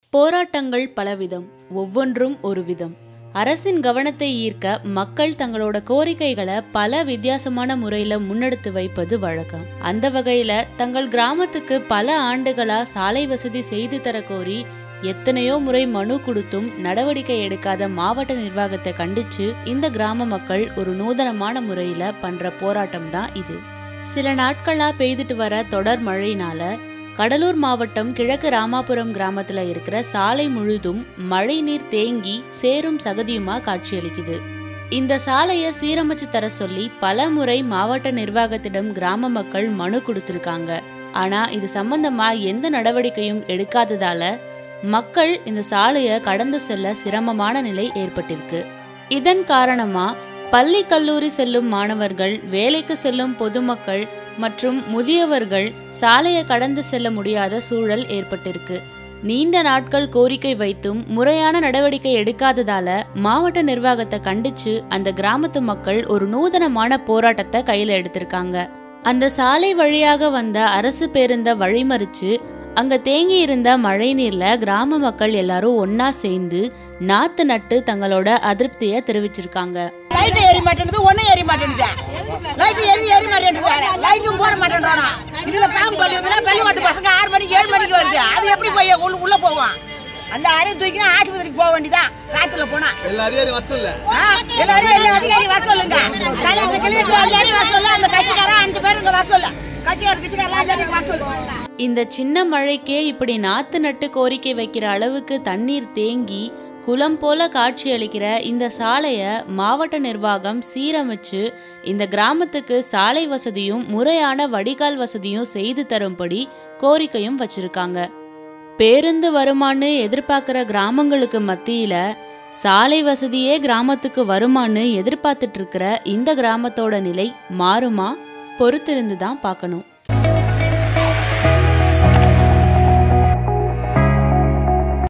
போராட்டங்கள் பலவிதம் ஒவ்வொன்றும் ஒரு விதம் அரசின் கவனத்தை ஈர்க்க மக்கள் தங்களோட கோரிக்கைகளை பல வித்தியாசமான முறையில முன்னெடுத்து வைப்பது வழக்கம் அந்த வகையில தங்கள் கிராமத்துக்கு பல ஆண்டுகளா சாலை வசதி செய்து தர கோரி எத்தனையோ முறை மனு கொடுத்தும் நடவடிக்கை எடுக்காத மாவட்ட நிர்வாகத்தை கண்டிச்சு இந்த கிராம மக்கள் ஒரு நூதனமான முறையில பண்ற போராட்டம் தான் இது சில நாட்களா பெய்துட்டு வர தொடர் மழையினால கடலூர் மாவட்டம் கிழக்கு ராமாபுரம் கிராமத்துல இருக்கிற சாலை முழுதும் மழை நீர் தேங்கி சேரும் சகதியுமா காட்சியளிக்குது இந்த சாலையை சீரமைச்சு தர சொல்லி பல முறை மாவட்ட நிர்வாகத்திடம் கிராம மக்கள் மனு கொடுத்திருக்காங்க ஆனா இது சம்பந்தமா எந்த நடவடிக்கையும் எடுக்காததால மக்கள் இந்த சாலையை கடந்து செல்ல சிரமமான நிலை ஏற்பட்டிருக்கு இதன் காரணமா பள்ளி கல்லூரி செல்லும் மாணவர்கள் வேலைக்கு செல்லும் பொதுமக்கள் மற்றும் முதியவர்கள் சாலையை கடந்து செல்ல முடியாத சூழல் ஏற்பட்டிருக்கு நீண்ட நாட்கள் கோரிக்கை வைத்தும் முறையான நடவடிக்கை எடுக்காததால மாவட்ட நிர்வாகத்தை கண்டிச்சு அந்த கிராமத்து மக்கள் ஒரு நூதனமான போராட்டத்தை கையில எடுத்திருக்காங்க அந்த சாலை வழியாக வந்த அரசு பேருந்த வழிமறிச்சு அங்க தேங்கி இருந்த மழை நீர்ல கிராம மக்கள் எல்லாரும் ஒன்னா சேர்ந்து நாத்து நட்டு தங்களோட அதிருப்தியை தெரிவிச்சிருக்காங்க லைட் எரிய மாட்டேங்குது ஒண்ணும் எரிய மாட்டேங்குது லைட் எரி எரிய மாட்டேங்குது லைட்டும் போட மாட்டேன்றானா இதுல பாம்பு பள்ளி வந்துன்னா பள்ளிக்கூட்டு பசங்க ஆறு மணிக்கு ஏழு மணிக்கு வருது அது எப்படி போய் உள்ள உள்ள போவான் அந்த அறையும் தூக்கினா ஆஸ்பத்திரிக்கு போக வேண்டியதான் காத்துல போனா எல்லா அதிகாரி வர சொல்ல ஆ, எல்லாரும் எல்லா அதிகாரி வர சொல்லுங்க கலெக்டர் கிளியர் எல்லாரும் வர சொல்ல அந்த கட்சிக்காரன் அந்த பேர் இங்க வர சொல்ல கட்சிக்கார கட்சிக்காரன் எல்லாரும் வர சொல்லு இந்த சின்ன மழைக்கே இப்படி நாத்து நட்டு கோரிக்கை வைக்கிற அளவுக்கு தண்ணீர் தேங்கி குளம் போல காட்சியளிக்கிற இந்த சாலைய மாவட்ட நிர்வாகம் சீரமைச்சு இந்த கிராமத்துக்கு சாலை வசதியும் முறையான வடிகால் வசதியும் செய்து தரும்படி கோரிக்கையும் வச்சிருக்காங்க பேருந்து வருமான்னு எதிர்பார்க்கிற கிராமங்களுக்கு மத்தியில சாலை வசதியே கிராமத்துக்கு வருமான்னு எதிர்பார்த்துட்டு இருக்கிற இந்த கிராமத்தோட நிலை மாறுமா பொறுத்திருந்து தான் பார்க்கணும்